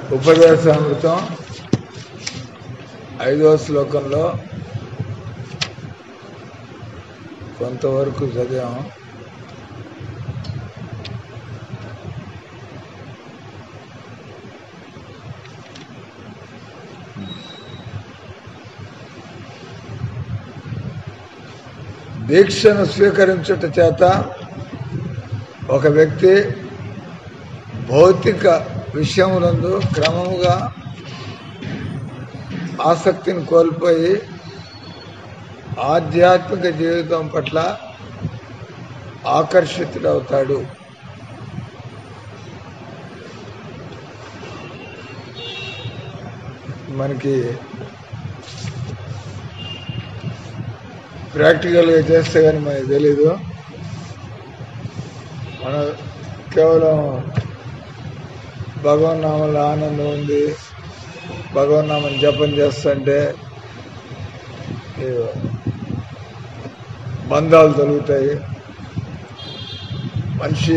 ఉపదేశామృతం ఐదవ శ్లోకంలో కొంతవరకు చదివాం దీక్షను స్వీకరించుట చేత ఒక వ్యక్తి భౌతిక విషయములందు క్రమముగా ఆసక్తిని కోల్పోయి ఆధ్యాత్మిక జీవితం పట్ల ఆకర్షితుడవుతాడు మనకి ప్రాక్టికల్గా చేస్తే కానీ మనకి తెలీదు మన కేవలం భగవన్నామంలో ఆనందం ఉంది భగవన్నామం జపం చేస్తుంటే ఏవో బంధాలు తొలుగుతాయి మనిషి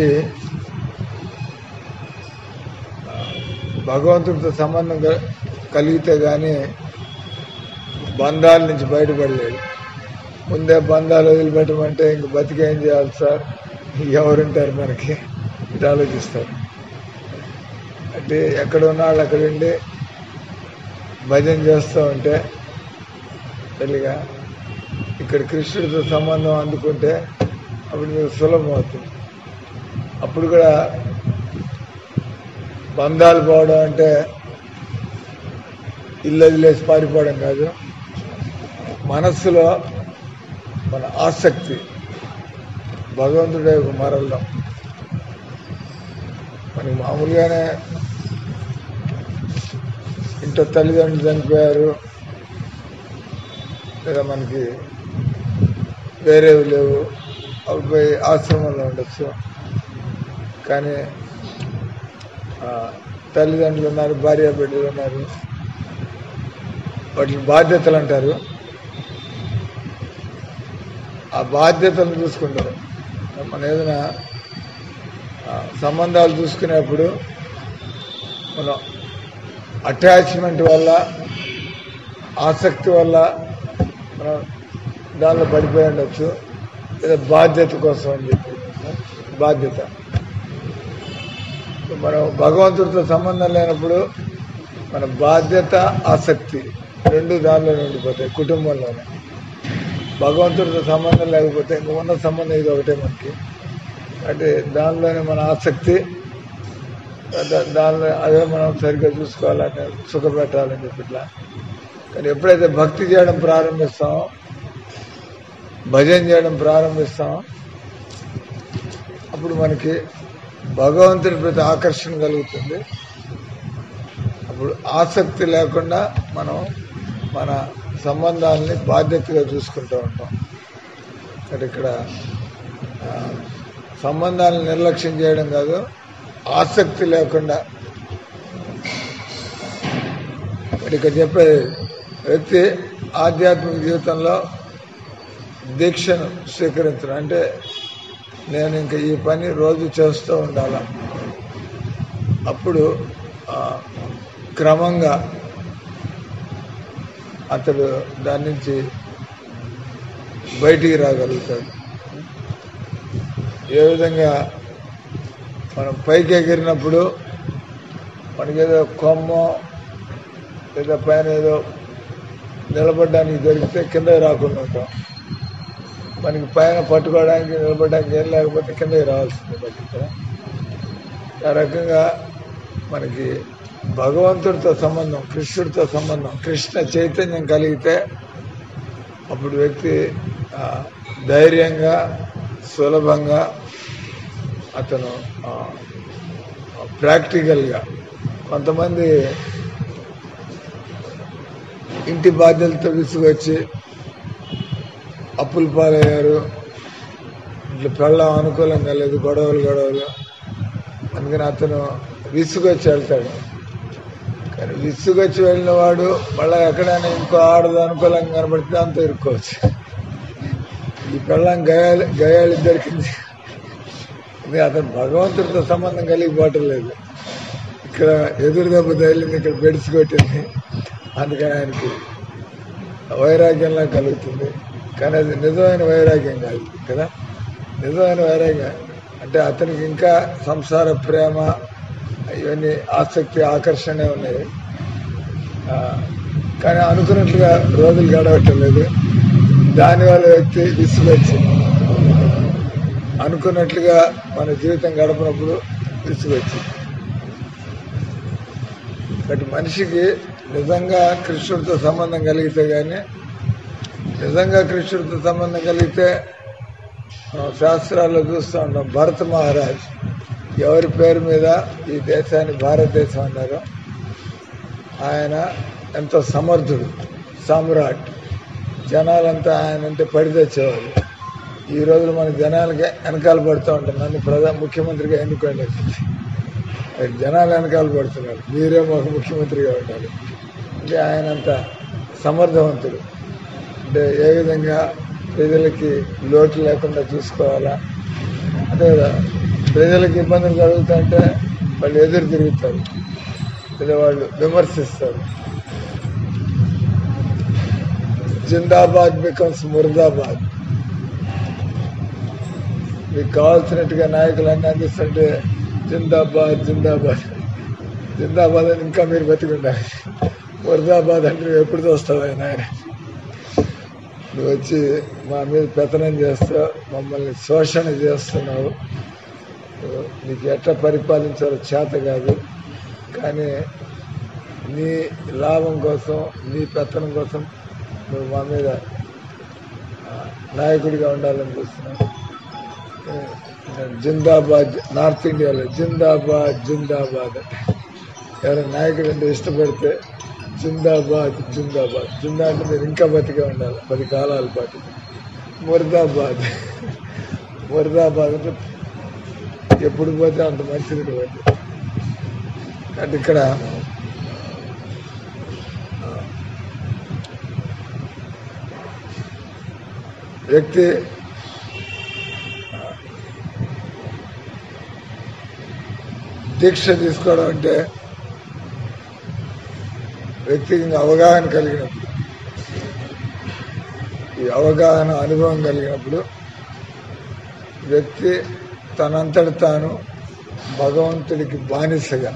ఆ, భగవంతుడితో సంబంధం కల- కలిగితే కానీ బంధాల నుంచి బయటపడలేడు ముందే బంధాలు వదిలిపెట్టమంటే ఇంక బతికేం చేయాలి సార్ ఎవరుంటారు మనకి ఇటు ఆలోచిస్తారు అంటే ఎక్కడ ఉన్నాళ్ళు అక్కడ ఉండి భజన చేస్తూ ఉంటే తెలియగా ఇక్కడ కృష్ణుడితో సంబంధం అందుకుంటే అప్పుడు మీకు సులభం అవుతుంది అప్పుడు కూడా బంధాలు పోవడం అంటే ఇల్లు వదిలేసి పారిపోవడం కాదు మనస్సులో మన ఆసక్తి భగవంతుడే మరల్డం మనకి మామూలుగానే ఇంట్లో తల్లిదండ్రులు చనిపోయారు లేదా మనకి వేరేవి లేవు అవి పోయి ఆశ్రమంలో ఉండొచ్చు కానీ ఆ, తల్లిదండ్రులు ఉన్నారు భార్య బిడ్డలు ఉన్నారు వాటిని బాధ్యతలు అంటారు ఆ బాధ్యతలను చూసుకుంటారు మనం ఏదైనా ఆ, సంబంధాలు చూసుకునేప్పుడు మనం అటాచ్మెంట్ వల్ల ఆసక్తి వల్ల మనం దానిలో పడిపోయి ఉండొచ్చు లేదా బాధ్యత కోసం అని చెప్పి బాధ్యత మనం భగవంతుడితో సంబంధం లేనప్పుడు మన బాధ్యత ఆసక్తి రెండు దానిలోనే ఉండిపోతాయి కుటుంబంలోనే భగవంతుడితో సంబంధం లేకపోతే ఇంక ఉన్న సంబంధం ఇది ఒకటే మనకి అంటే దానిలోనే మన ఆసక్తి దా- దానిలో అదే మనం సరిగ్గా చూసుకోవాలని సుఖపెట్టాలని చెప్పి ఇట్లా కానీ ఎప్పుడైతే భక్తి చేయడం ప్రారంభిస్తామో భజన చేయడం ప్రారంభిస్తామో అప్పుడు మనకి భగవంతుడి ప్రతి ఆకర్షణ కలుగుతుంది అప్పుడు ఆసక్తి లేకుండా మనం మన సంబంధాలని బాధ్యతగా చూసుకుంటూ ఉంటాం ఇక్కడ ఇక్కడ ఆ, సంబంధాలను నిర్లక్ష్యం చేయడం కాదు ఆసక్తి లేకుండా మరి ఇక్కడ చెప్పే వ్యక్తి ఆధ్యాత్మిక జీవితంలో దీక్షను స్వీకరించడం అంటే నేను ఇంకా ఈ పని రోజు చేస్తూ ఉండాల అప్పుడు ఆ, క్రమంగా అతడు దాని నుంచి బయటికి రాగలుగుతాడు ఏ విధంగా మనం పైకి ఎగిరినప్పుడు మనకేదో కొమ్మ లేదా పైన ఏదో నిలబడడానికి దొరికితే కింద రాకుండా ఉంటాం మనకి పైన పట్టుకోవడానికి నిలబడడానికి ఏం లేకపోతే కిందకి రావాల్సిందే బట్టి ఆ రకంగా మనకి భగవంతుడితో సంబంధం కృష్ణుడితో సంబంధం కృష్ణ చైతన్యం కలిగితే అప్పుడు వ్యక్తి ఆ, ధైర్యంగా సులభంగా అతను ఆ, ప్రాక్టికల్గా కొంతమంది ఇంటి బాధ్యతలతో విసుగొచ్చి అప్పులు పాలయ్యారు ఇట్లా పెళ్ళం అనుకూలంగా లేదు గొడవలు గొడవలు అందుకని అతను విసుగొచ్చి వెళ్తాడు కానీ విసుగొచ్చి వెళ్ళిన వాడు మళ్ళీ ఎక్కడైనా ఇంకో ఆడదు అనుకూలంగా కనబడితే దాంతో ఇరుక్కోవచ్చు ఈ పెళ్ళం గయాలు గయాలు దొరికింది ఇది అతను భగవంతుడితో సంబంధం కలిగిపోవటం లేదు ఇక్కడ ఎదురు దెబ్బ తగిలింది ఇక్కడ బెడిసి కొట్టింది అందుకని ఆయనకి వైరాగ్యంలా కలుగుతుంది కానీ అది నిజమైన వైరాగ్యం కాదు కదా నిజమైన వైరాగ్యం అంటే అతనికి ఇంకా సంసార ప్రేమ ఇవన్నీ ఆసక్తి ఆకర్షణ ఉన్నాయి ఆ, కానీ అనుకున్నట్లుగా రోజులు గడవటం లేదు దానివల్ల వ్యక్తి విసుగొచ్చి అనుకున్నట్లుగా మన జీవితం గడపనప్పుడు విసుగొచ్చి బట్ మనిషికి నిజంగా కృష్ణుడితో సంబంధం కలిగితే కానీ నిజంగా కృష్ణుడితో సంబంధం కలిగితే మనం శాస్త్రాల్లో చూస్తూ ఉంటాం భరత మహారాజ్ ఎవరి పేరు మీద ఈ దేశాన్ని భారతదేశం అన్నారో ఆయన ఎంతో సమర్థుడు సామ్రాట్ జనాలంతా ఆయన అంటే పడి తెచ్చేవారు ఈ రోజులు మన జనాలకి వెనకాల పడుతూ ఉంటాం నన్ను ప్రధాన ముఖ్యమంత్రిగా ఎన్నుకోండి అని. మరి జనాలు వెనకాల పడుతున్నారు మీరే మాకు ముఖ్యమంత్రిగా ఉండాలి అంటే ఆయన అంత సమర్థవంతుడు అంటే ఏ విధంగా ప్రజలకి లోటు లేకుండా చూసుకోవాలా అదే కదా ప్రజలకు ఇబ్బందులు కలుగుతుంటే వాళ్ళు ఎదురు తిరుగుతారు లేదా వాళ్ళు విమర్శిస్తారు జిందాబాద్ బికమ్స్ ముర్దాబాద్ మీకు కావాల్సినట్టుగా నాయకులన్నీ అందిస్తుంటే జిందాబాద్ జిందాబాద్ జిందాబాద్ అని ఇంకా మీరు బతికుండాలి ముర్దాబాద్ అంటే నువ్వు ఎప్పుడు చూస్తావు ఆయన ఆయన నువ్వు వచ్చి మా మీద పెత్తనం చేస్తావు మమ్మల్ని శోషణ చేస్తున్నావు నీకు ఎట్లా పరిపాలించాలో చేత కాదు కానీ నీ లాభం కోసం నీ పెత్తనం కోసం నువ్వు మా మీద ఆ, నాయకుడిగా ఉండాలని చూస్తున్నావు జిందాబాద్ నార్త్ ఇండియాలో జిందాబాద్ జిందాబాద్ ఎవరైనా నాయకుడు అంటే ఇష్టపడితే జిందాబాద్ జిందాబాద్ జిందా అంటే మీరు ఇంకా బతికే ఉండాలి పది కాలాల పాటు ముర్దాబాద్ ముర్దాబాద్ అంటే ఎప్పుడు పోతే అంత మంచిది పోతే అంటే ఇక్కడ ఆ, వ్యక్తి దీక్ష తీసుకోవడం అంటే వ్యక్తికి ఇంకా అవగాహన కలిగినప్పుడు ఈ అవగాహన అనుభవం కలిగినప్పుడు వ్యక్తి తనంతట తాను భగవంతుడికి బానిసగా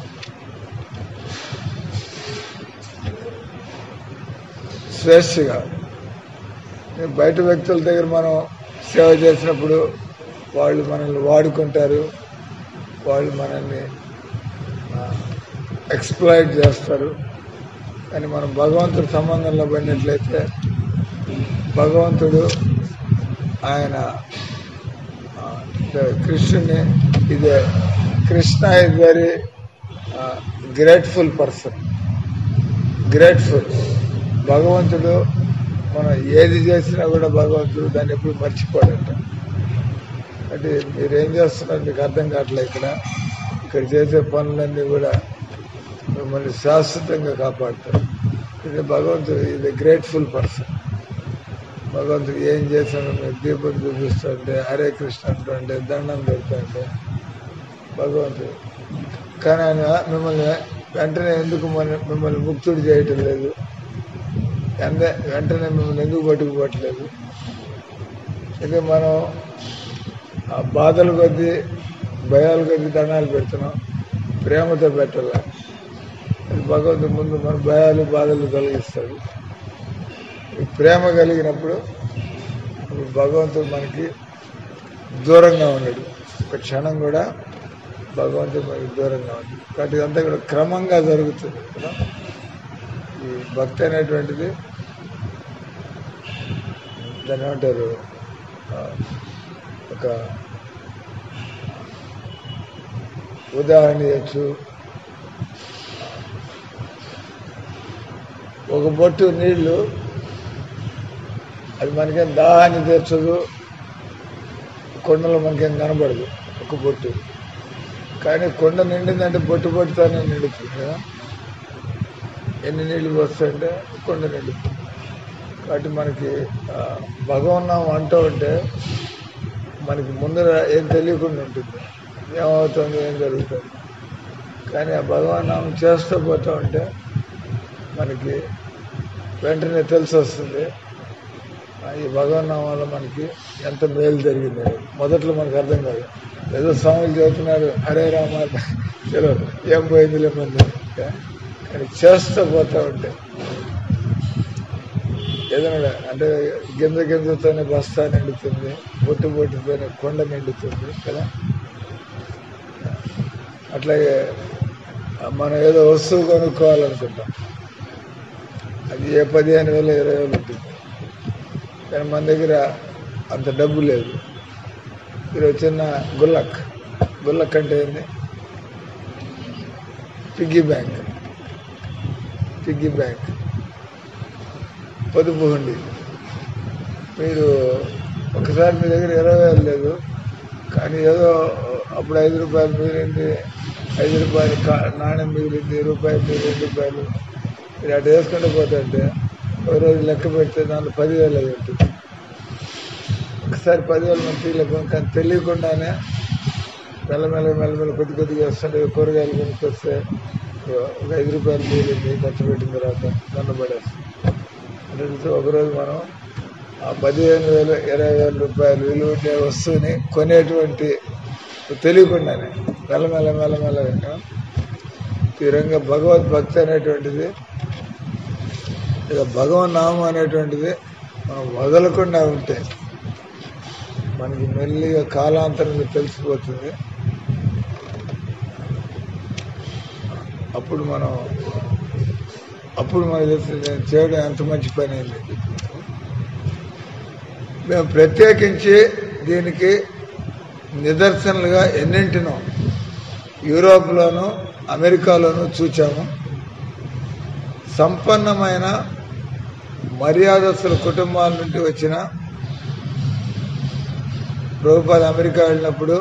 స్వేచ్ఛగా బయట వ్యక్తుల దగ్గర మనం సేవ చేసినప్పుడు వాళ్ళు మనల్ని వాడుకుంటారు వాళ్ళు మనల్ని ఎక్స్ప్లాయిట్ చేస్తారు కానీ మనం భగవంతుడి సంబంధంలో పడినట్లయితే భగవంతుడు ఆయన ఆ, అంటే కృష్ణుని ఇదే Krishna is very grateful person grateful భగవంతుడు మనం ఏది చేసినా కూడా భగవంతుడు దాన్ని ఎప్పుడు మర్చిపోడంట అంటే మీరు ఏం చేస్తున్నారు మీకు అర్థం కావట్లేదు ఇక్కడ ఇక్కడ చేసే పనులన్నీ కూడా మిమ్మల్ని శాశ్వతంగా కాపాడుతారు ఇది భగవంతుడు ఇది గ్రేట్ఫుల్ పర్సన్ భగవంతుడు ఏం చేశాను మీరు దీపం చూపిస్తుంటే హరే కృష్ణ అంటుంటే దండం పెడుతుంటే భగవంతుడు కానీ ఆయన మిమ్మల్ని వెంటనే ఎందుకు మన మిమ్మల్ని ముక్తుడు చేయటం లేదు ఎంత వెంటనే మిమ్మల్ని ఎందుకు పట్టుకుపోవట్లేదు ఇది మనం ఆ బాధల కొద్దీ భయాల కొద్దీ దండాలు పెడుతున్నాం ప్రేమతో పెట్టాల అది భగవంతుడు ముందు మన భయాలు బాధలు కలిగిస్తాడు ఈ ప్రేమ కలిగినప్పుడు అప్పుడు భగవంతుడు మనకి దూరంగా ఉన్నాడు ఒక క్షణం కూడా భగవంతుడు మనకి దూరంగా ఉంది కాబట్టి ఇదంతా కూడా క్రమంగా జరుగుతుంది కదా ఈ భక్తి అనేటువంటిది దాన్ని ఏమంటారు ఆ, ఒక ఉదాహరణ ఇవ్వచ్చు ఒక బొట్టు నీళ్లు అది మనకేం దాహాన్ని తీర్చదు కొండలో మనకేం కనబడదు ఒక బొట్టు కానీ కొండ నిండిందంటే బొట్టు బొట్టుతోనే నిండుతుంది కదా ఎన్ని నీళ్లు వస్తాయంటే కొండ నిండుతుంది కాబట్టి మనకి ఆ, భగవన్నామం అంటూ ఉంటే మనకి ముందర ఏం తెలియకుండా ఉంటుంది ఏమవుతుంది ఏం జరుగుతుంది కానీ ఆ భగవాన్ నామం చేస్తూ పోతూ ఉంటే మనకి వెంటనే తెలిసి వస్తుంది ఆ ఈ భగవాన్ నామంలో మనకి ఎంత మేలు జరిగింది అనేది. మొదట్లో మనకు అర్థం కాదు ఏదో స్వాములు చెబుతున్నారు హరే రామ చలో ఏం పోయిందిలే మంది కానీ చేస్తూ పోతూ ఉంటే ఏదైనా అంటే గింజ గింజతోనే బస్తా నిండుతుంది బొట్టు బొట్టుతోనే కొండ నిండుతుంది కదా అట్లాగే మనం ఏదో వస్తువు కొనుక్కోవాలనుకుంటాం అది ఏ పదిహేను వేలు ఇరవై వేలు ఉంటుంది కానీ మన దగ్గర అంత డబ్బు లేదు ఈరోజు చిన్న గుల్లక్ గుల్లక్ అంటే ఏంది పిగ్గీ బ్యాంక్ పిగ్గీ బ్యాంక్ పొదుపు హుండి మీరు ఒకసారి మీ దగ్గర ఇరవై వేలు లేదు కానీ ఏదో అప్పుడు ఐదు రూపాయలు మిగిలింది ఐదు రూపాయలు కా- నాణ్యం మిగిలింది రూపాయలు మిగిలింది రూపాయలు మీరు అటు వేసుకుంటూ పోతుంటే ఒక రోజు లెక్క పెడితే దాంట్లో పదివేలు అయి ఉంటుంది ఒకసారి పదివేలు మనం తీయలేకపోయాం కానీ తెలియకుండానే మెల్లమెల్ల మెల్లమెల్ల కొద్ది కొద్దిగా వస్తుంటే కూరగాయలు కొనుక్కొస్తే ఒక ఐదు రూపాయలు మిగిలింది ఖర్చు పెట్టిన తర్వాత దండ పడేస్తాం అంటే చూస్తే ఒకరోజు మనం ఆ పదిహేను వేలు ఇరవై వేల రూపాయలు విలువ ఉండే వస్తువుని కొనేటువంటి తెలియకుండానే మెల్లమెల్ల మెల్లమెల్లగా తీవ్రంగా భగవద్భక్తి అనేటువంటిది ఇక భగవన్ నామం అనేటువంటిది మనం వదలకుండా ఉంటే మనకి మెల్లిగా కాలాంతరంగా తెలిసిపోతుంది అప్పుడు మనం అప్పుడు మనకు తెలుస్తుంది నేను చేయడం ఎంత మంచి పని అయింది మేము ప్రత్యేకించి దీనికి నిదర్శనలుగా ఎన్నింటినో యూరోప్లోను అమెరికాలోను చూచాము సంపన్నమైన మర్యాదస్తుల కుటుంబాల నుండి వచ్చిన ప్రభుపాద అమెరికా వెళ్ళినప్పుడు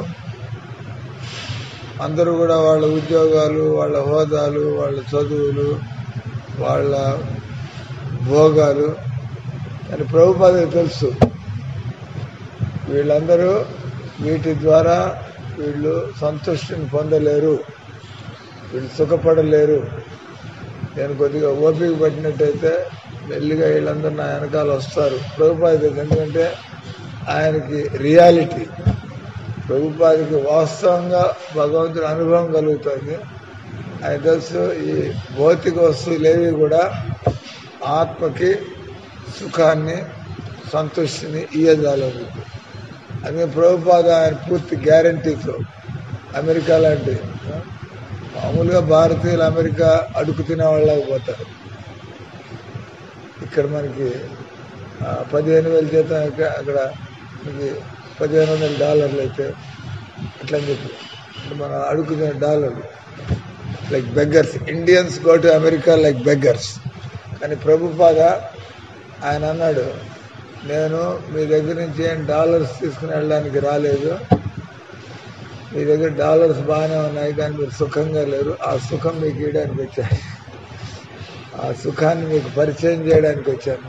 అందరూ కూడా వాళ్ళ ఉద్యోగాలు వాళ్ళ హోదాలు వాళ్ళ చదువులు వాళ్ళ భోగాలు అని ప్రభుపాదకు తెలుసు వీళ్ళందరూ వీటి ద్వారా వీళ్ళు సంతుష్టిని పొందలేరు వీళ్ళు సుఖపడలేరు నేను కొద్దిగా ఓపిక పట్టినట్టయితే మెల్లిగా వీళ్ళందరూ నా వెనకాల వస్తారు ప్రభుపాదికి ఎందుకంటే ఆయనకి రియాలిటీ ప్రభుపాదికి వాస్తవంగా భగవంతుడి అనుభవం కలుగుతుంది ఆయన తెలుసు ఈ భౌతిక వస్తువులేవి కూడా ఆత్మకి సుఖాన్ని సంతృష్టిని ఇయ్యజాలదు అందుకే ప్రభుపాద ఆయన పూర్తి గ్యారంటీతో అమెరికా లాంటి మామూలుగా భారతీయులు అమెరికా అడుగు తినే వాళ్ళకి పోతారు ఇక్కడ మనకి ఆ, పదిహేను వేల జీతం అక్క- అక్కడ మనకి పదిహేను వందల డాలర్లు అయితే అట్లా అని చెప్పి అంటే మన అడుగుతున్న డాలర్లు like beggars Indians go to America like beggars కానీ ప్రభుపాద ఆయన అన్నాడు నేను మీ దగ్గర నుంచి ఏం డాలర్స్ తీసుకుని వెళ్ళడానికి రాలేదు మీ దగ్గర డాలర్స్ బాగానే ఉన్నాయి కానీ మీరు సుఖంగా లేరు ఆ సుఖం మీకు ఇవ్వడానికి వచ్చాను ఆ సుఖాన్ని మీకు పరిచయం చేయడానికి వచ్చాను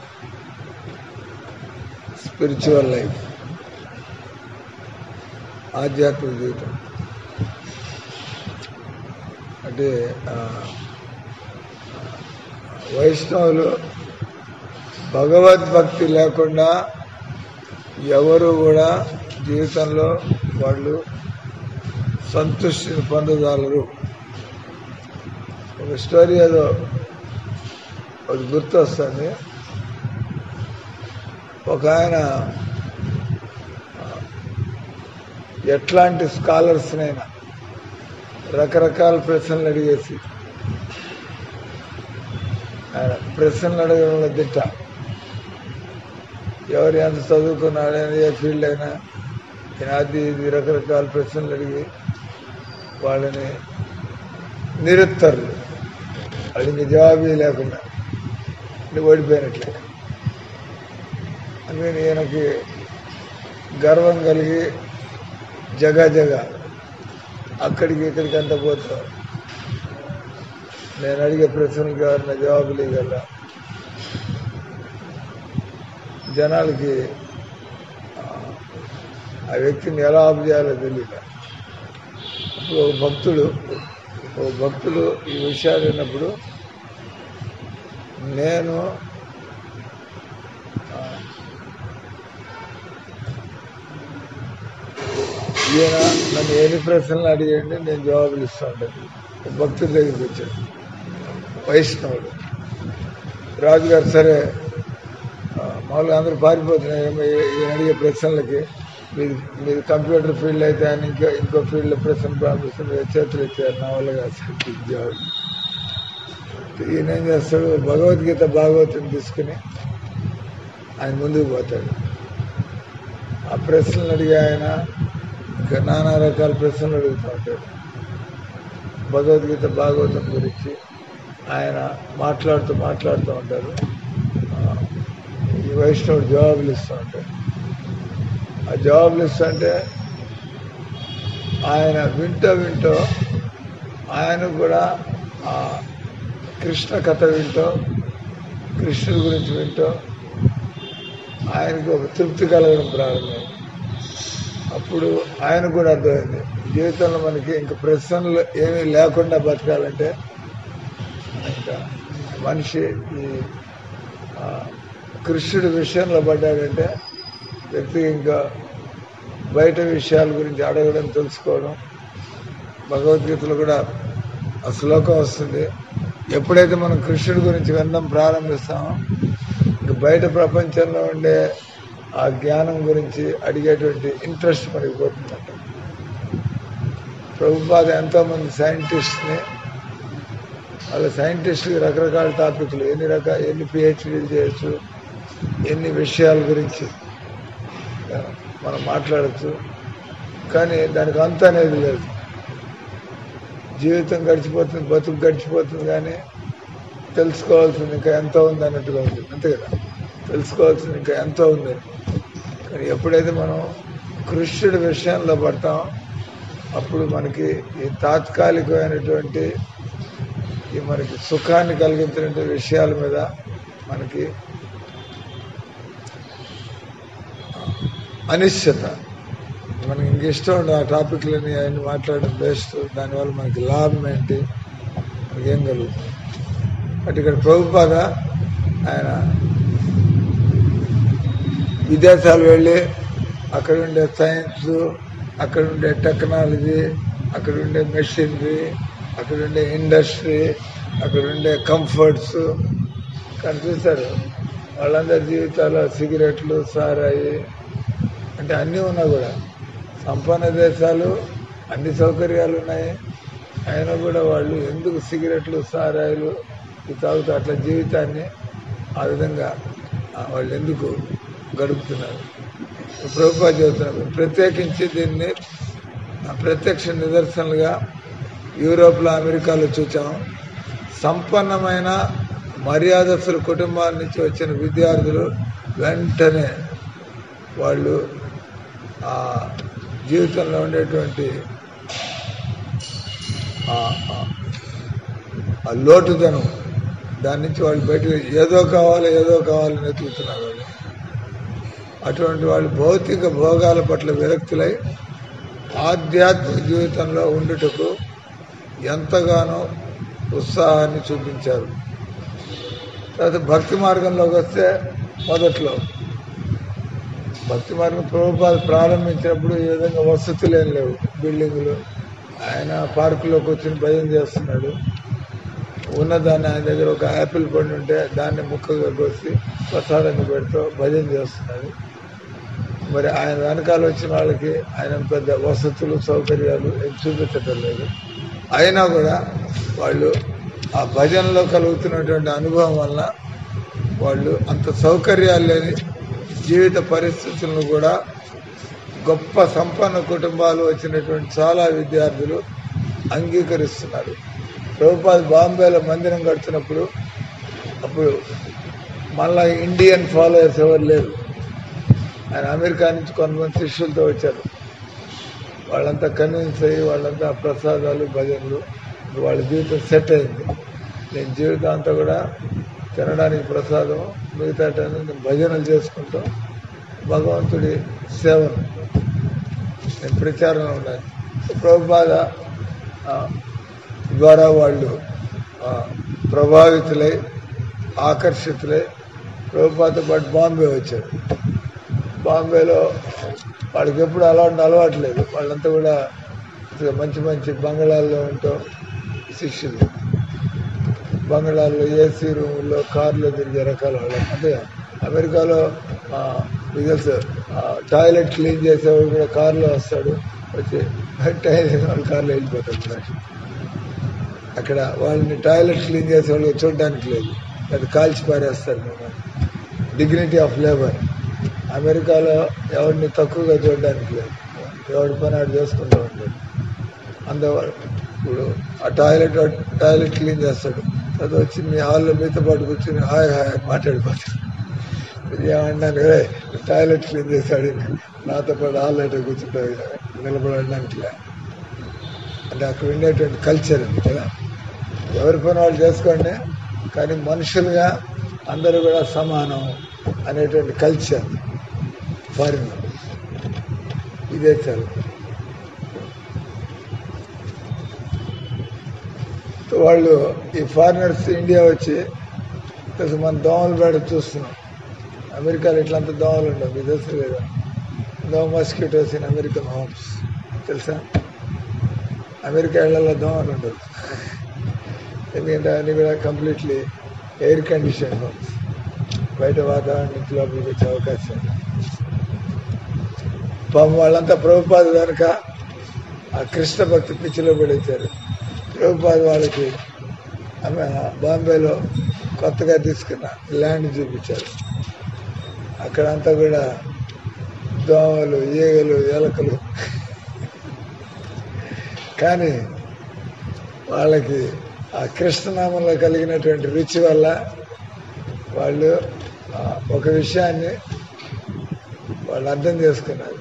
స్పిరిచువల్ లైఫ్ ఆధ్యాత్మిక జీవితం అంటే ఆ, వైష్ణవులు భగవద్భక్తి లేకుండా ఎవరు కూడా జీవితంలో వాళ్ళు సంతృష్టిని పొందగలరు ఒక స్టోరీ ఏదో ఒకటి గుర్తొస్తుంది ఒక ఆయన ఆ, ఎట్లాంటి స్కాలర్స్నైనా రకరకాల ప్రశ్నలు అడిగేసి ఆయన ప్రశ్నలు అడగడంలో దిట్ట ఎవరు ఎంత చదువుకున్నాడని ఏ ఫీల్డ్ అయినా ఈయన అది ఇది రకరకాల ప్రశ్నలు అడిగి వాళ్ళని నిరుత్తరులు వాళ్ళు ఇంక జవాబు లేకుండా ఇంక ఓడిపోయినట్లే అందుకని ఈయనకి గర్వం కలిగి జగా జగా అక్కడికి ఇక్కడికి అంత పోతా నేను అడిగే ప్రశ్నలకు ఎవరైనా జవాబులు ఇవ్వగల జనాలకి ఆ, ఆ వ్యక్తిని ఎలా ఆపు చేయాలో తెలియదు అప్పుడు ఒక భక్తుడు ఓ భక్తులు ఈ విషయాలు విన్నప్పుడు నేను ఆ, ఈయన నన్ను ఎన్ని ప్రశ్నలు అడిగండి నేను జవాబులు ఇస్తూ ఉంటాను ఒక భక్తుడి దగ్గరికి వచ్చాడు వైష్ణవుడు రాజుగారు సరే ఆ, మామూలుగా అందరూ పారిపోతున్నారు ఏమో ఈ- ఈయన అడిగే ప్రశ్నలకి మీరు మీరు కంప్యూటర్ ఫీల్డ్ అయితే ఆయన ఇంకో ఇంకో ఫీల్డ్లో ప్రశ్న పంపిస్తుంది చేతులు ఇచ్చారు నా వల్ల కాదు సార్ ఈ జవాబు ఈయన ఏం చేస్తాడు భగవద్గీత భాగవతం తీసుకుని ఆయన ముందుకు పోతాడు ఆ ప్రశ్నలు అడిగే ఆయన ఇంకా నానా రకాల ప్రశ్నలు అడుగుతూ ఉంటాడు భగవద్గీత భాగవతం గురించి ఆయన మాట్లాడుతూ మాట్లాడుతూ ఉంటారు ఆ, ఈ వైష్ణవుడు జవాబులు ఇస్తూ ఉంటాడు ఆ జవాబులు ఇస్తుంటే ఆయన వింటూ వింటూ ఆయన కూడా ఆ కృష్ణ కథ వింటూ కృష్ణుడి గురించి వింటూ ఆయనకు ఒక తృప్తి కలగడం ప్రారంభమైంది అప్పుడు ఆయన కూడా అర్థమైంది జీవితంలో మనకి ఇంక ప్రశ్నలు ఏమీ లేకుండా బతకాలంటే ఇంకా మనిషి ఈ ఆ, కృష్ణుడి విషయంలో పడ్డాడంటే వ్యక్తికి ఇంకా బయట విషయాల గురించి అడగడం తెలుసుకోవడం భగవద్గీతలో కూడా ఆ శ్లోకం వస్తుంది ఎప్పుడైతే మనం కృష్ణుడి గురించి వినడం ప్రారంభిస్తామో ఇంక బయట ప్రపంచంలో ఉండే ఆ జ్ఞానం గురించి అడిగేటువంటి ఇంట్రెస్ట్ మనకి పోతుందంట ప్రభుపాద ఎంతోమంది సైంటిస్ట్ని వాళ్ళ సైంటిస్టులకి రకరకాల టాపిక్లు ఎన్ని రకాల ఎన్ని పిహెచ్డీలు చేయొచ్చు ఎన్ని విషయాల గురించి ఆ, మనం మాట్లాడచ్చు కానీ దానికి అంత అనేది లేదు జీవితం గడిచిపోతుంది బతుకు గడిచిపోతుంది కానీ తెలుసుకోవాల్సింది ఇంకా ఎంతో ఉంది అన్నట్టుగా ఉంది అంతే కదా తెలుసుకోవాల్సింది ఇంకా ఎంతో ఉంది కానీ ఎప్పుడైతే మనం కృష్ణుడి విషయంలో పడతామో అప్పుడు మనకి ఈ తాత్కాలికమైనటువంటి ఈ మనకి సుఖాన్ని కలిగించినటువంటి విషయాల మీద మనకి అనిశ్చత మనకి ఇంక ఇష్టం ఉండదు ఆ టాపిక్లని అవన్నీ మాట్లాడడం బెస్ట్ దానివల్ల మనకి లాభం ఏంటి మనకి ఏం కలుగుతుంది అటు ఇక్కడ ప్రభుపాద ఆయన విదేశాలు వెళ్ళి అక్కడ ఉండే సైన్స్ అక్కడ ఉండే టెక్నాలజీ అక్కడ ఉండే మెషినరీ అక్కడ ఉండే ఇండస్ట్రీ అక్కడ ఉండే కంఫర్ట్స్ కానీ చూస్తారు వాళ్ళందరి జీవితాల్లో సిగరెట్లు సారాయి అంటే అన్నీ ఉన్నా కూడా సంపన్న దేశాలు అన్ని సౌకర్యాలు ఉన్నాయి అయినా కూడా వాళ్ళు ఎందుకు సిగరెట్లు సారాయిలు ఇవి తాగుతూ అట్లా జీవితాన్ని ఆ విధంగా ఆ, వాళ్ళు ఎందుకు గడుపుతున్నారు ప్రభుత్వ చెబుతున్నారు ప్రత్యేకించి దీన్ని ఆ, ప్రత్యక్ష నిదర్శనలుగా యూరోప్లో అమెరికాలో చూచాం సంపన్నమైన మర్యాదస్తుల కుటుంబాల నుంచి వచ్చిన విద్యార్థులు వెంటనే వాళ్ళు ఆ జీవితంలో ఉండేటువంటి ఆ- ఆ- ఆ లోటుదనం దాని నుంచి వాళ్ళు బయటకు ఏదో కావాలి ఏదో కావాలని వెతుకుతున్నారు వాళ్ళు అటువంటి వాళ్ళు భౌతిక భోగాల పట్ల విరక్తులై ఆధ్యాత్మిక జీవితంలో ఉండుటకు ఎంతగానో ఉత్సాహాన్ని చూపించారు తర్వాత భక్తి మార్గంలోకి వస్తే మొదట్లో భక్తి మార్గం ప్రభుపాద ప్రారంభించినప్పుడు ఈ విధంగా వసతులు ఏం లేవు బిల్డింగులు ఆయన పార్కులోకి వచ్చి భయం చేస్తున్నాడు ఉన్నదాన్ని ఆయన దగ్గర ఒక యాపిల్ పండు ఉంటే దాన్ని ముక్కగా కోసి ప్రసాదంగా పెడుతూ భజన చేస్తున్నాడు మరి ఆయన వెనకాల వచ్చిన వాళ్ళకి ఆయన పెద్ద వసతులు సౌకర్యాలు ఏం చూపించటం లేదు అయినా కూడా వాళ్ళు ఆ భజనలో కలుగుతున్నటువంటి అనుభవం వలన వాళ్ళు అంత సౌకర్యాలు లేని జీవిత పరిస్థితులను కూడా గొప్ప సంపన్న కుటుంబాలు వచ్చినటువంటి చాలా విద్యార్థులు అంగీకరిస్తున్నారు ప్రభుపాద్ బాంబేలో మందిరం కడుతున్నప్పుడు అప్పుడు మళ్ళా ఇండియన్ ఫాలోయర్స్ ఎవరు లేరు ఆయన అమెరికా నుంచి కొంతమంది శిష్యులతో వచ్చారు వాళ్ళంతా కన్విన్స్ అయ్యి వాళ్ళంతా ప్రసాదాలు భజనలు ఇప్పుడు వాళ్ళ జీవితం సెట్ అయింది నేను జీవితం అంతా కూడా తినడానికి ప్రసాదం మిగతా టైంలో నేను భజనలు చేసుకుంటూ భగవంతుడి సేవను నేను ప్రచారంలో ఉన్నాను ప్రభుపాద ఆ, ద్వారా వాళ్ళు ఆ, ప్రభావితులై ఆకర్షితులై ప్రభుపాతో పాటు బాంబే వచ్చారు బాంబేలో వాళ్ళకి ఎప్పుడు అలవాటు అలవాటు లేదు వాళ్ళంతా కూడా మంచి మంచి బంగళాల్లో ఉంటూ శిష్యులు బంగళాల్లో ఏసీ రూముల్లో కార్లో తిరిగే రకాల వాళ్ళు అంటే అమెరికాలో ఆ, మీకు తెలుసు ఆ, టాయిలెట్ క్లీన్ చేసేవాడు కూడా కార్లో వస్తాడు వచ్చి టాయిలెట్ వాళ్ళు కార్లో వెళ్ళిపోతాడు కూడా. అక్కడ వాళ్ళని టాయిలెట్ క్లీన్ చేసేవాళ్ళు చూడడానికి లేదు అది కాల్చి పారేస్తారు మిమ్మల్ని డిగ్నిటీ ఆఫ్ లేబర్ అమెరికాలో ఎవరిని తక్కువగా చూడడానికి లేదు ఎవరి పని ఆడు చేసుకుంటూ ఉంటాడు అందువల్ల ఇప్పుడు ఆ టాయిలెట్ టాయిలెట్ క్లీన్ చేస్తాడు అది వచ్చి మీ హాల్లో మీతో పాటు కూర్చుని హాయ్ హాయ్ అని మాట్లాడిపోతాడు ఏమన్నాను "ఏయ్, టాయిలెట్ క్లీన్ చేశాడు నాతో పాటు హాల్లో అట్లా కూర్చుంటాడు నిలబడడానికి లే." అంటే అక్కడ ఉండేటువంటి కల్చర్ అది కదా ఎవరి పని వాళ్ళు చేసుకోండి కానీ మనుషులుగా అందరూ కూడా సమానం అనేటువంటి కల్చర్ ఫారిన్ ఇదే చాలు సో వాళ్ళు ఈ ఫారినర్స్ ఇండియా వచ్చి తెలుసు మన దోమలు బయట చూస్తున్నాం అమెరికాలో ఇట్లంతా దోమలు ఉండవు మీకు తెలుసు లేదా no mosquitoes in American homes తెలుసా అమెరికా ఇళ్లలో దోమలు ఉండవు ఎందుకంటే అన్ని కూడా కంప్లీట్లీ ఎయిర్ కండిషన్ హోమ్స్ బయట వాతావరణం నుంచి లోపలికి వచ్చే అవకాశం ఉంది. పాపం వాళ్ళంతా ప్రభుపాద వెనుక ఆ కృష్ణ భక్తి పిచ్చిలో పడేశారు ప్రభుపాద వాళ్ళకి ఆమె బాంబేలో కొత్తగా తీసుకున్న ల్యాండ్ చూపించారు అక్కడంతా కూడా దోమలు ఈగలు ఎలకలు కానీ వాళ్ళకి ఆ కృష్ణనామంలో కలిగినటువంటి రుచి వల్ల వాళ్ళు ఆ, ఒక విషయాన్ని వాళ్ళు అర్థం చేసుకున్నారు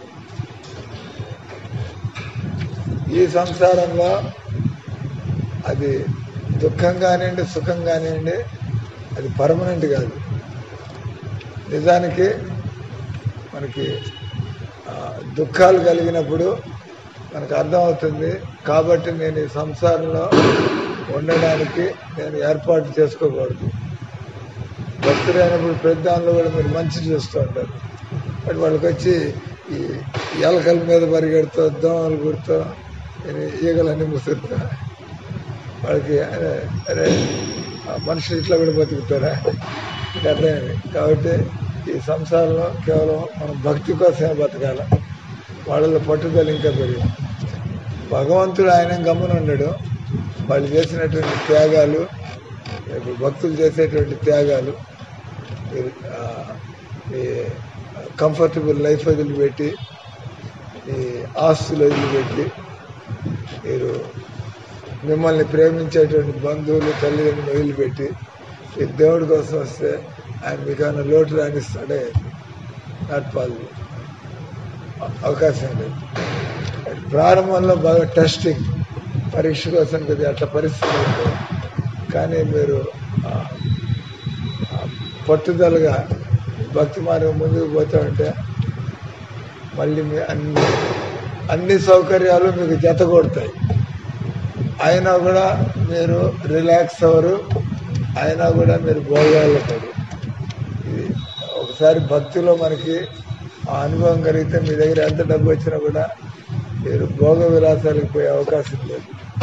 ఈ సంసారంలో అది దుఃఖం కానివ్వండి సుఖం కానివ్వండి అది పర్మనెంట్ కాదు నిజానికి మనకి ఆ, దుఃఖాలు కలిగినప్పుడు మనకు అర్థమవుతుంది కాబట్టి నేను ఈ సంసారంలో ఉండడానికి నేను ఏర్పాటు చేసుకోకూడదు భక్తులైనప్పుడు పెద్దాళ్ళు కూడా మీరు మంచి చూస్తూ ఉంటారు బట్ వాళ్ళకి వచ్చి ఈ ఎలకల మీద పరిగెడుతూ దోమలు కుడుతూ ఈగలన్నీ ముసురుతా వాళ్ళకి అరే అరే ఆ మనుషులు ఇట్లా కూడా బతుకుతారా మీకు అర్థమైంది కాబట్టి ఈ సంసారంలో కేవలం మనం భక్తి కోసమే బతకాల వాళ్ళలో పట్టుదల ఇంకా పెరిగింది భగవంతుడు ఆయన గమ్మున ఉన్నాడు వాళ్ళు చేసినటువంటి త్యాగాలు ఇప్పుడు భక్తులు చేసేటువంటి త్యాగాలు మీరు, ఆ, మీ కంఫర్టబుల్ లైఫ్ వదిలిపెట్టి మీ ఆస్తులు వదిలిపెట్టి మీరు మిమ్మల్ని ప్రేమించేటువంటి బంధువులు తల్లిదండ్రులు వదిలిపెట్టి ఈ దేవుడి కోసం వస్తే ఆయన మీకు ఏమైనా లోటు రాణిస్తాడే నాట్ పాసిబుల్ అవకాశం లేదు ప్రారంభంలో బాగా టెస్టింగ్ పరీక్ష కోసం కొద్దిగా అట్లా పరిస్థితి ఉంటుంది కానీ మీరు ఆ, ఆ, పట్టుదలగా భక్తి మార్గం ముందుకు పోతూ ఉంటే మళ్ళీ మీ అన్ని అన్ని సౌకర్యాలు మీకు జత కొడతాయి అయినా కూడా మీరు రిలాక్స్ అవ్వరు అయినా కూడా మీరు భోగాలు పడు ఇది ఒకసారి భక్తిలో మనకి ఆ అనుభవం కలిగితే మీ దగ్గర ఎంత డబ్బు వచ్చినా కూడా మీరు భోగ విలాసాలకు పోయే అవకాశం లేదు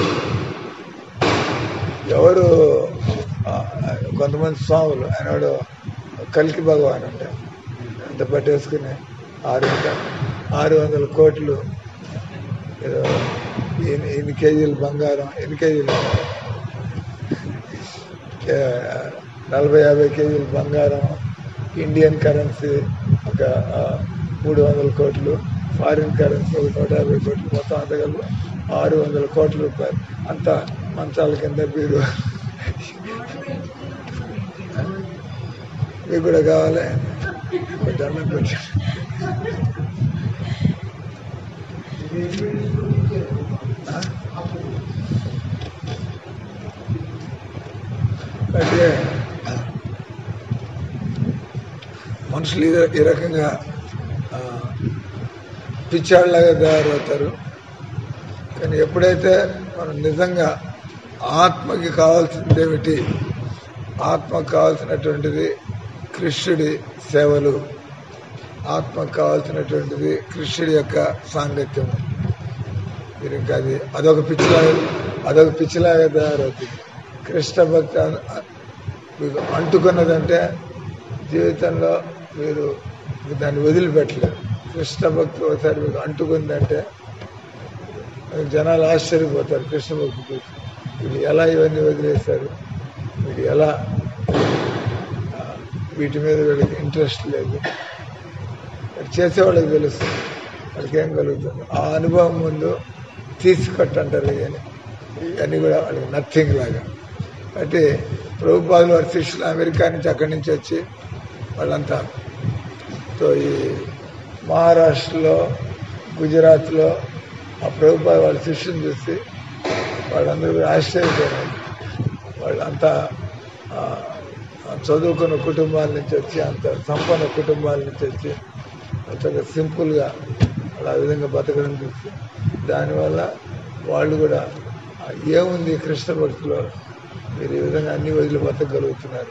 ఎవరు ఆ, కొంతమంది స్వాములు ఆయనవాడు కలికి భగవాన్ అంటే అంత పట్టేసుకుని ఆరు వందల ఆరు వందల కోట్లు ఏదో ఎన్ని ఎన్ని కేజీలు బంగారం ఎన్ని కేజీలు ఏ, నలభై యాభై కేజీలు బంగారం ఇండియన్ కరెన్సీ ఒక ఆ, మూడు వందల కోట్లు ఫారిన్ కరెన్సీ ఒక నూట యాభై కోట్లు మొత్తం అంత కలిపి ఆరు వందల కోట్ల రూపాయలు అంతా మంచాల కింద మీరు మీకు కూడా కావాలి ఒక దండం పెట్టి ఆ? అంటే మనుషులు ఈ- ఈ రకంగా ఆ, పిచ్చాళ్ళలాగా తయారవుతారు కానీ ఎప్పుడైతే మనం నిజంగా ఆత్మకి కావాల్సింది ఏమిటి ఆత్మకు కావాల్సినటువంటిది కృష్ణుడి సేవలు ఆత్మకు కావాల్సినటువంటిది కృష్ణుడి యొక్క సాంగత్యం మీరు ఇంకా అది అదొక పిచ్చిలాగా అదొక పిచ్చిలాగా తయారవుతుంది కృష్ణ భక్తి అన్- మీకు అంటుకున్నదంటే జీవితంలో మీరు దాన్ని వదిలిపెట్టలేరు కృష్ణ భక్తి ఒకసారి మీకు అంటుకుందంటే మీకు జనాలు ఆశ్చర్యపోతారు కృష్ణ భక్తి చూసి వీళ్ళు ఎలా ఇవన్నీ వదిలేశారు వీళ్ళు ఎలా ఆ, వీటి మీద వీళ్ళకి ఇంట్రెస్ట్ లేదు అది చేసేవాళ్ళకి తెలుస్తుంది వాళ్ళకి ఏం కలుగుతుంది ఆ అనుభవం ముందు తీసుకొట్టంటారు ఇవన్నీ ఇవన్నీ కూడా వాళ్ళకి నథింగ్ లాగా కాబట్టి ప్రభుపాదులు వారి శిష్యులు అమెరికా నుంచి అక్కడి నుంచి వచ్చి వాళ్ళంతా సో ఈ మహారాష్ట్రలో గుజరాత్లో ఆ ప్రభుపాద వాళ్ళ శిష్యుని చూసి వాళ్ళందరూ కూడా ఆశ్చర్యపోయారు వాళ్ళంతా ఆ, ఆ చదువుకున్న కుటుంబాల నుంచి వచ్చి అంత సంపన్న కుటుంబాల నుంచి వచ్చి అంతగా సింపుల్గా వాళ్ళు ఆ విధంగా బతకడం చూసి దానివల్ల వాళ్ళు కూడా ఆ, ఏముంది కృష్ణ భక్తిలో మీరు ఈ విధంగా అన్ని వదిలి బతకగలుగుతున్నారు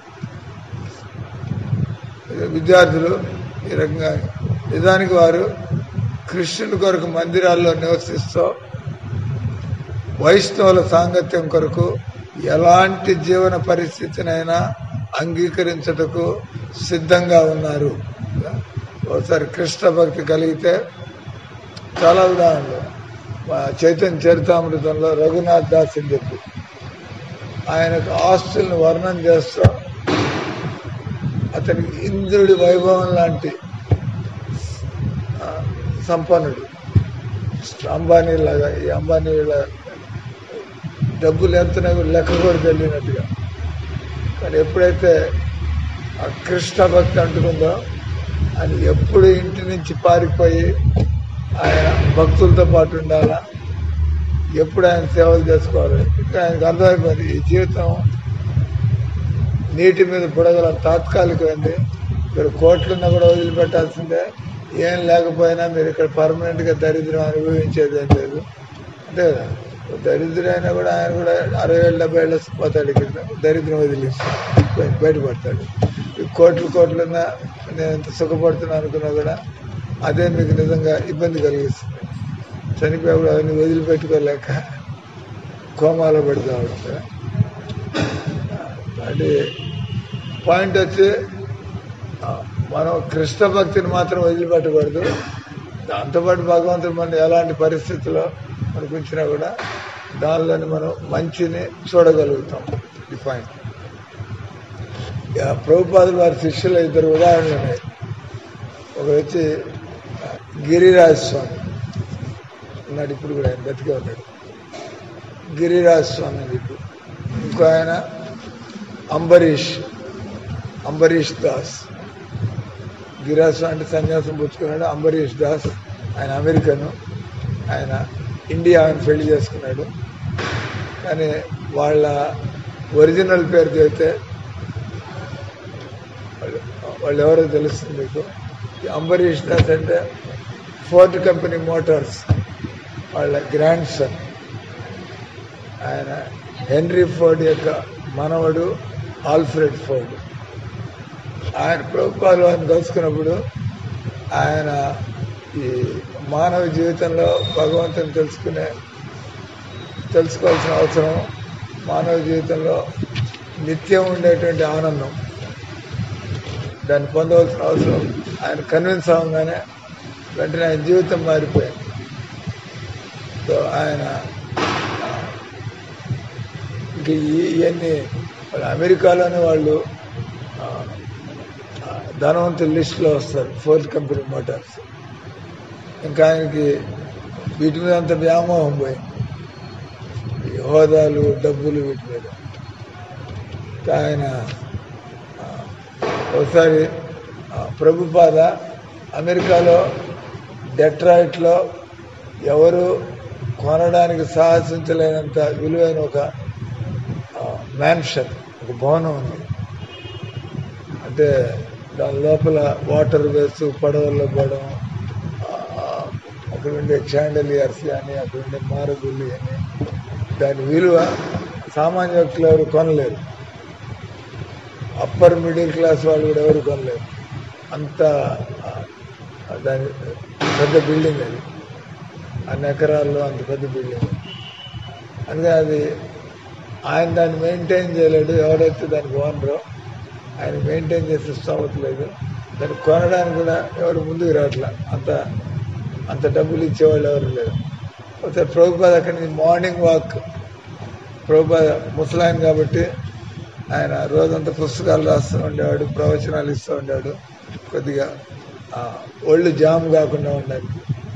ఇది విద్యార్థులు ఈ రకంగా నిజానికి వారు కృష్ణుని కొరకు మందిరాల్లో నివసిస్తూ వైష్ణవుల సాంగత్యం కొరకు ఎలాంటి జీవన పరిస్థితినైనా అంగీకరించటకు సిద్ధంగా ఉన్నారు ఒకసారి కృష్ణ భక్తి కలిగితే చాలా ఉదాహరణలు మా చైతన్య చరితామృతంలో రఘునాథ్ దాస్ అని చెప్పి ఆయనకు ఆస్తులను వర్ణన చేస్తూ అతనికి ఇంద్రుడి వైభవం లాంటి ఆ, సంపన్నుడు అంబానీ లాగా ఈ అంబానీ లాగా డబ్బులు ఎంతనే లెక్క కూడా తెలియనట్టుగా కానీ ఎప్పుడైతే ఆ కృష్ణ భక్తి అంటుకుందో ఆయన ఎప్పుడు ఇంటి నుంచి పారిపోయి ఆయన భక్తులతో పాటు ఉండాలా ఎప్పుడు ఆయన సేవలు చేసుకోవాలి ఇంకా ఆయనకు అర్థమైపోయింది ఈ జీవితం నీటి మీద బుడగల తాత్కాలికమైంది మీరు కోట్లున్నా కూడా వదిలిపెట్టాల్సిందే ఏం లేకపోయినా మీరు ఇక్కడ పర్మనెంట్ గా దరిద్రం అనుభవించేది ఏం లేదు అంతే కదా దరిద్రైనా కూడా ఆయన కూడా అరవై ఏళ్ళు డెబ్బై ఏళ్ళు పోతాడు ఇక్కడ దరిద్రం వదిలేసి బయ- బయటపడతాడు ఈ కోట్లు కోట్లున్నా నేను ఎంత సుఖపడుతున్నా అనుకున్నా కూడా అదే మీకు నిజంగా ఇబ్బంది కలిగిస్తుంది చనిపోయేప్పుడు అవన్నీ వదిలిపెట్టుకోలేక కోమాలో పెడతా ఉంటాడు అంటే పాయింట్ వచ్చి ఆ, మనం కృష్ణ భక్తిని మాత్రం వదిలిపెట్టకూడదు దాంతోపాటు భగవంతుడు మనం ఎలాంటి పరిస్థితుల్లో మనకు ఉంచినా కూడా దానిలోని మనం మంచిని చూడగలుగుతాం ఈ పాయింట్ ఇక ప్రభుపాదులు వారి శిష్యుల ఇద్దరు ఉదాహరణలు ఉన్నాయి ఒక వచ్చి ఆ, గిరిరాజ్ స్వామి ఉన్నాడు ఇప్పుడు కూడా ఆయన బతికే ఉన్నాడు గిరిరాజ్ స్వామి అని చెప్పి ఇంకో ఆయన అంబరీష్ అంబరీష్ దాస్ గిరిరాజ్ స్వామి అంటే సన్యాసం పుచ్చుకున్నాడు అంబరీష్ దాస్ ఆయన అమెరికను ఆయన ఇండియా ఆయన పెళ్లి చేసుకున్నాడు కానీ వాళ్ళ ఒరిజినల్ పేరు చెబితే వాళ్ళు వాళ్ళు ఎవరో తెలుస్తుంది మీకు ఈ అంబరీష్ దాస్ అంటే ఫోర్డ్ కంపెనీ మోటార్స్ వాళ్ళ గ్రాండ్ సన్ ఆయన హెన్రీ ఫోర్డ్ యొక్క మనవడు ఆల్ఫ్రెడ్ ఫోర్డ్ ఆయన ప్రభుత్వాలు ఆయన కలుసుకున్నప్పుడు ఆయన ఈ మానవ జీవితంలో భగవంతుని తెలుసుకునే తెలుసుకోవాల్సిన అవసరం మానవ జీవితంలో నిత్యం ఉండేటువంటి ఆనందం దాన్ని పొందవలసిన అవసరం ఆయన కన్విన్స్ అవ్వగానే వెంటనే ఆయన జీవితం మారిపోయింది సో ఆయన ఆ, ఇంక ఈ- ఇవన్నీ వాళ్ళు అమెరికాలోనే వాళ్ళు ఆ, ఆ, ధనవంతుల లిస్టులో వస్తారు ఫోర్త్ కంపెనీ మోటార్స్ ఇంకా ఆయనకి వీటి మీద అంత వ్యామోహం పోయింది ఈ హోదాలు డబ్బులు వీటి మీద ఇంకా ఆయన ఆ, ఒకసారి ఆ, ప్రభుపాద అమెరికాలో డెట్రాయిట్లో ఎవరు కొనడానికి సాహసించలేనంత విలువైన ఒక మ్యాన్షన్ ఒక భవనం ఉంది అంటే దాని లోపల వాటర్ వేస్తూ పడవల్లో పోవడం ఆ, అక్కడ ఉండే చాండలియర్స్ కానీ అక్కడ ఉండే మారగుళ్ళు కానీ దాని విలువ సామాన్య వ్యక్తులు ఎవరు కొనలేరు అప్పర్ మిడిల్ క్లాస్ వాళ్ళు కూడా ఎవరు కొనలేరు అంత ఆ, దాని పెద్ద బిల్డింగ్ అది అన్ని ఎకరాల్లో అంత పెద్ద బిల్డింగ్ అందుకే అది ఆయన దాన్ని మెయింటైన్ చేయలేడు ఎవరైతే దానికి ఓనరో ఆయన మెయింటైన్ చేసే స్తోమత లేదు దాన్ని కొనడానికి కూడా ఎవరు ముందుకు రావట్లా అంత అంత డబ్బులు ఇచ్చేవాళ్ళు ఎవరు లేరు పోతే ప్రభుపాద అక్కడి నుంచి మార్నింగ్ వాక్ ప్రభుపాద ముసలాయన కాబట్టి ఆయన రోజంతా పుస్తకాలు రాస్తూ ఉండేవాడు ప్రవచనాలు ఇస్తూ ఉండేవాడు కొద్దిగా ఆ, ఒళ్ళు జామ్ కాకుండా ఉండాలి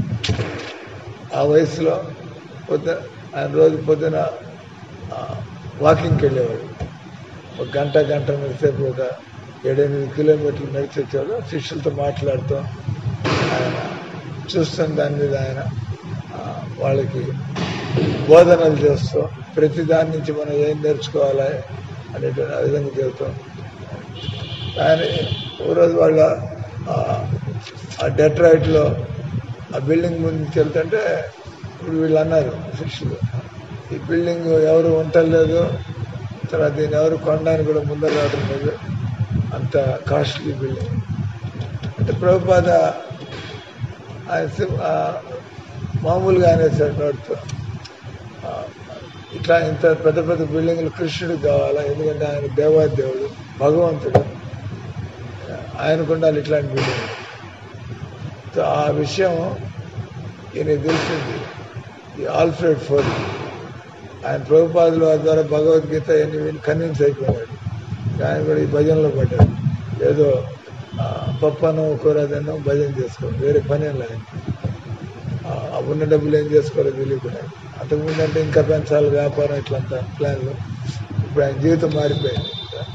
ఆ వయసులో పొద్దు ఆయన రోజు పొద్దున ఆ, వాకింగ్కి వెళ్ళేవాడు ఒక గంట గంట సేపు ఒక ఏడెనిమిది కిలోమీటర్లు నడిచి వచ్చేవాడు శిష్యులతో మాట్లాడుతూ ఆయన చూస్తున్న దాని మీద ఆయన ఆ, వాళ్ళకి బోధనలు చేస్తూ ప్రతి దాని నుంచి మనం ఏం నేర్చుకోవాలి అనేటువంటి ఆ విధంగా చెబుతాం ఆయన ఓ రోజు వాళ్ళ ఆ, ఆ డెట్రాయిట్లో ఆ బిల్డింగ్ ముందు నుంచి వెళ్తుంటే ఇప్పుడు వీళ్ళు అన్నారు శిష్యులు ఈ బిల్డింగ్ ఎవరు ఉండలేదు తర్వాత దీన్ని ఎవరు కొనడానికి కూడా ముందర రావడం లేదు అంత కాస్ట్లీ బిల్డింగ్ అంటే ప్రభుపాద ఆయన సి- ఆ, మామూలుగా అనేసాడు నోటితో ఆ, ఇట్లా ఇంత పెద్ద పెద్ద బిల్డింగ్లు కృష్ణుడికి కావాలా ఎందుకంటే ఆయన దేవాదేవుడు భగవంతుడు ఆయనకు ఉండాలి ఇట్లాంటి బిల్డింగ్ సో ఆ విషయం ఈయన తెలిసింది ఈ ఆల్ఫ్రెడ్ ఫోర్ ఆయన ప్రభుపాదుల వారి ద్వారా భగవద్గీత ఎన్ని విని కన్విన్స్ అయిపోయాడు ఆయన కూడా ఈ భజనలో పడ్డాడు ఏదో ఆ, పప్పను కూరదన్నో భజన చేసుకో వేరే పని ఏం లేదు ఆ ఆ ఉన్న డబ్బులు ఏం చేసుకోవాలో తెలియకుండా అంతకుముందు అంటే ఇంకా పెంచాలి వ్యాపారం ఇట్లంతా ప్లాన్లు ఇప్పుడు ఆయన జీవితం మారిపోయింది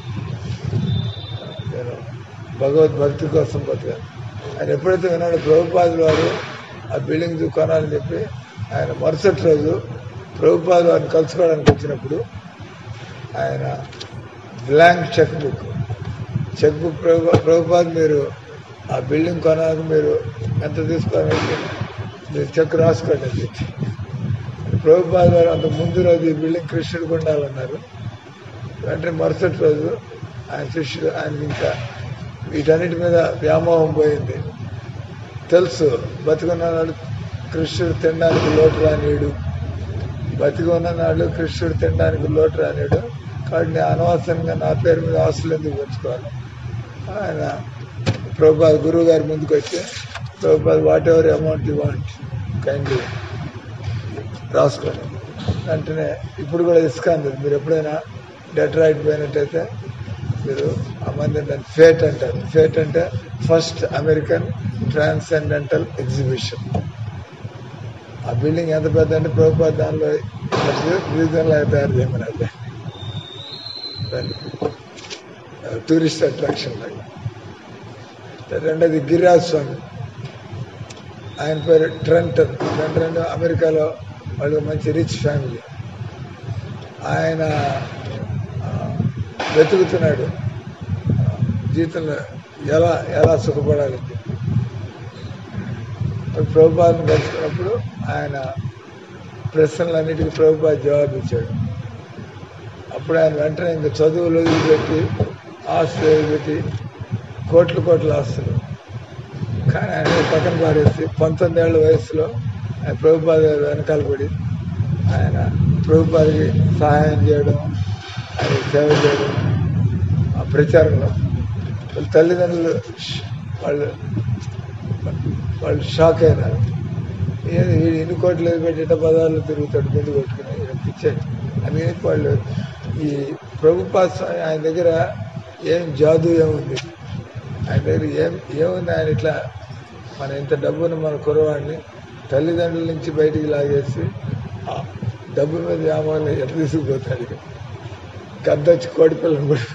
నేను భగవద్భక్తి కోసం బతికాను ఆయన ఎప్పుడైతే విన్నాడో ప్రభుపాదుల వారు ఆ బిల్డింగ్ కొనాలని చెప్పి ఆయన మరుసటి రోజు ప్రభుపాదుల వారిని కలుసుకోవడానికి వచ్చినప్పుడు ఆయన blank cheque book cheque book Prabhu Prabhupad మీరు ఆ బిల్డింగ్ కొనాలని మీరు ఎంత తీసుకోవాలంటే మీరు చెక్ రాసుకోండి అని చెప్పి ప్రభుపాద్ గారు అంత ముందు రోజు ఈ బిల్డింగ్ కృష్ణుడికి ఉండాలన్నారు వెంటనే మరుసటి రోజు ఆయన శిష్యుడు ఆయనకి ఇంకా వీటన్నిటి మీద వ్యామోహం పోయింది తెలుసు బతికున్న నాడు కృష్ణుడు తినడానికి లోటు రానియుడు బతికి ఉన్న నాడు కృష్ణుడు తినడానికి లోటు రానియుడు కాబట్టి నేను అనవసరంగా నా పేరు మీద ఆస్తులు ఎందుకు పెంచుకోవాలి ఆయన ప్రభుపాద్ గురువు గారి ముందుకు వచ్చి Prabhupad whatever amount you want kindly రాసుకోండి వెంటనే ఇప్పుడు కూడా ఇస్కాన్ మీరు ఎప్పుడైనా డెట్రాయిట్ పోయినట్టయితే మీరు ఆ మంది దాన్ని ఫేట్ అంటారు ఫేట్ అంటే ఫస్ట్ అమెరికన్ ట్రాన్సెండెంటల్ ఎగ్జిబిషన్ ఆ బిల్డింగ్ ఎంత పెద్ద అంటే ప్రభుత్వ దానిలో మ్యూజియం లాగా తయారు చేయమని అది దాన్ని టూరిస్ట్ అట్రాక్షన్ లాగా రెండోది గిరిరాజ్ స్వామి ఆయన పేరు ట్రెంటన్ ట్రెంటన్ అమెరికాలో వాళ్ళు మంచి రిచ్ ఫ్యామిలీ ఆయన ఆ, వెతుకుతున్నాడు ఆ, జీవితంలో ఎలా ఎలా సుఖపడాలి ప్రభుపాదను కలుసుకున్నప్పుడు ఆయన ప్రశ్నలన్నిటికీ ప్రభుపాద జవాబు ఇచ్చాడు అప్పుడు ఆయన వెంటనే ఇంకా చదువులు వదిలిపెట్టి ఆస్తులు వదిలిపెట్టి కోట్ల కోట్ల ఆస్తులు కానీ ఆయన పక్కన పారేసి పంతొమ్మిది ఏళ్ళ వయసులో ఆయన ప్రభుపాద వెనకాల పడి ఆయన ప్రభుపాదికి సహాయం చేయడం ఆయన సేవ చేయడం ఆ ప్రచారంలో వాళ్ళ తల్లిదండ్రులు ష్- వాళ్ళు వాళ్ళు షాక్ అయినారు ఏది వీడు ఎన్ని కోట్లు పెట్టేట పదాలు తిరుగుతాడు గుండు కొట్టుకుని పిచ్చాడు అందుకని వాళ్ళు ఈ ప్రభుపాద స్వామి ఆయన దగ్గర ఏం జాదు ఏముంది ఆయన దగ్గర ఏం ఏముంది ఆయన ఇట్లా మన ఇంత డబ్బును మన కురవాడిని తల్లిదండ్రుల నుంచి బయటికి లాగేసి ఆ డబ్బు మీద వ్యామోహాలు ఎట్లా తీసుకుపోతాడు ఇక గద్దొచ్చి కోడి పిల్లని కూడా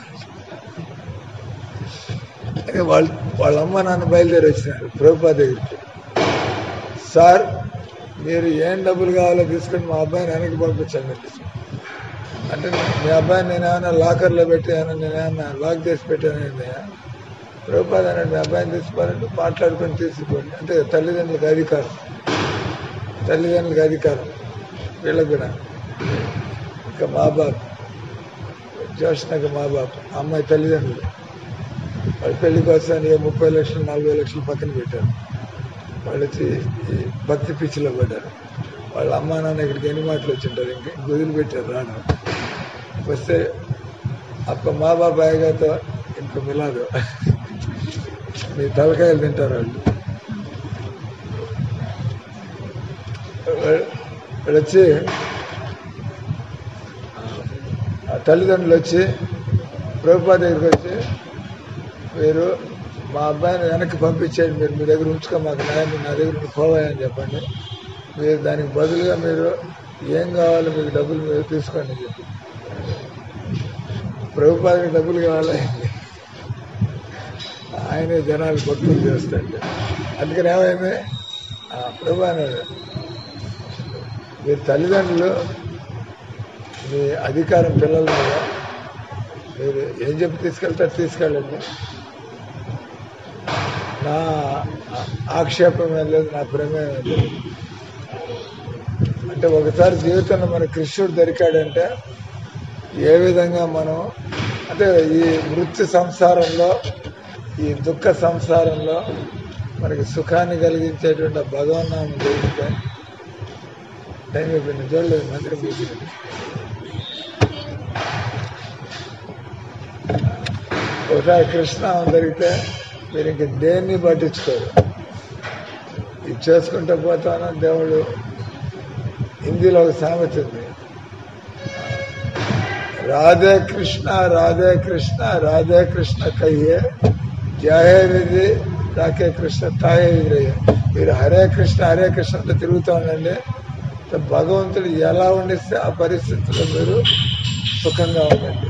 అని వాళ్ళు వాళ్ళ అమ్మ నాన్న బయలుదేరి వచ్చినారు ప్రభుపా దగ్గరికి సార్ మీరు ఏం డబ్బులు కావాలో తీసుకొని మా అబ్బాయిని వెనక్కి పంపించండి అంటే మీ అబ్బాయిని నేను ఏమైనా లాకర్లో పెట్టాను నేను ఏమైనా లాక్ చేసి పెట్టాను ప్రభుపాద అన్నాడు మీ అబ్బాయిని తీసుకోవాలంటే మాట్లాడుకొని తీసుకోండి అంటే తల్లిదండ్రులకు అధికారం తల్లిదండ్రులకు అధికారం వీళ్ళకి కూడా ఇంకా మా బాబు జోష్నకి మా బాప అమ్మాయి తల్లిదండ్రులు వాళ్ళ పెళ్లి కోసం ఏ ముప్పై లక్షలు నలభై లక్షలు పక్కన పెట్టారు వాళ్ళు వచ్చి ఈ భక్తి పిచ్చిలో పడ్డారు వాళ్ళ అమ్మా నాన్న ఇక్కడికి ఎన్ని మాటలు వచ్చింటారు ఇంకా గుదిలి పెట్టారు రాను వస్తే అప్ప మా బాబా ఆయేగాతో ఇంక మిలాదు మీ తలకాయలు తింటారు వాళ్ళు వాళ్ళు వాళ్ళు వచ్చి ఆ తల్లిదండ్రులు వచ్చి ప్రభుపా దగ్గరికి వచ్చి మీరు మా అబ్బాయిని వెనక్కి పంపించేయండి మీరు మీ దగ్గర ఉంచుకో మాకు న్యాయం నా దగ్గర నుండి పోవాయని చెప్పండి మీరు దానికి బదులుగా మీరు ఏం కావాలో మీకు డబ్బులు మీరు తీసుకోండి అని చెప్పి ప్రభుపాదకి డబ్బులు కావాలి ఆయనే జనాలు భక్తులు చేస్తాడు అందుకని ఏమైంది ఆ, ప్రభు అన్నాడు మీరు తల్లిదండ్రులు మీ అధికారం పిల్లల మీద మీరు ఏం చెప్పి తీసుకెళ్తారు తీసుకెళ్ళండి నా ఆ- ఆక్షేపం ఏం లేదు నా ప్రమేయం ఏం లేదు అంటే ఒకసారి జీవితంలో మన కృష్ణుడు దొరికాడంటే ఏ విధంగా మనం అంటే ఈ మృత్యు సంసారంలో ఈ దుఃఖ సంసారంలో మనకి సుఖాన్ని కలిగించేటువంటి ఆ భగవన్నామం దొరికితే టైం అయిపోయింది చూడలేదు మందిరం కూర్చుని ఒకసారి కృష్ణనామం దొరికితే మీరు ఇంక దేన్ని పట్టించుకోరు ఇది చేసుకుంటూ పోతాను దేవుడు హిందీలో ఒక సామెత ఉంది రాధే కృష్ణ రాధే కృష్ణ రాధే కృష్ణ కయ్యే జయ విధి రాకే కృష్ణ తాయే విధి మీరు హరే కృష్ణ హరే కృష్ణతో తిరుగుతూ ఉండండి భగవంతుడు ఎలా ఉండిస్తే ఆ పరిస్థితుల్లో మీరు సుఖంగా ఉండండి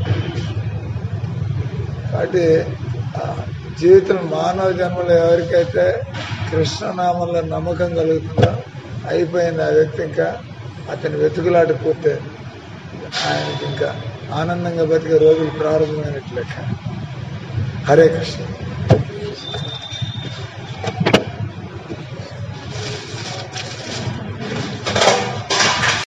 కాబట్టి ఆ, జీవితం మానవ జన్మలో ఎవరికైతే కృష్ణనామంలో నమ్మకం కలుగుతుందో అయిపోయింది ఆ వ్యక్తి ఇంకా అతని వెతుకులాట పూర్తయింది ఆయనకి ఇంకా ఆనందంగా బతికే రోజులు ప్రారంభమైనట్లు లెక్క హరే కృష్ణ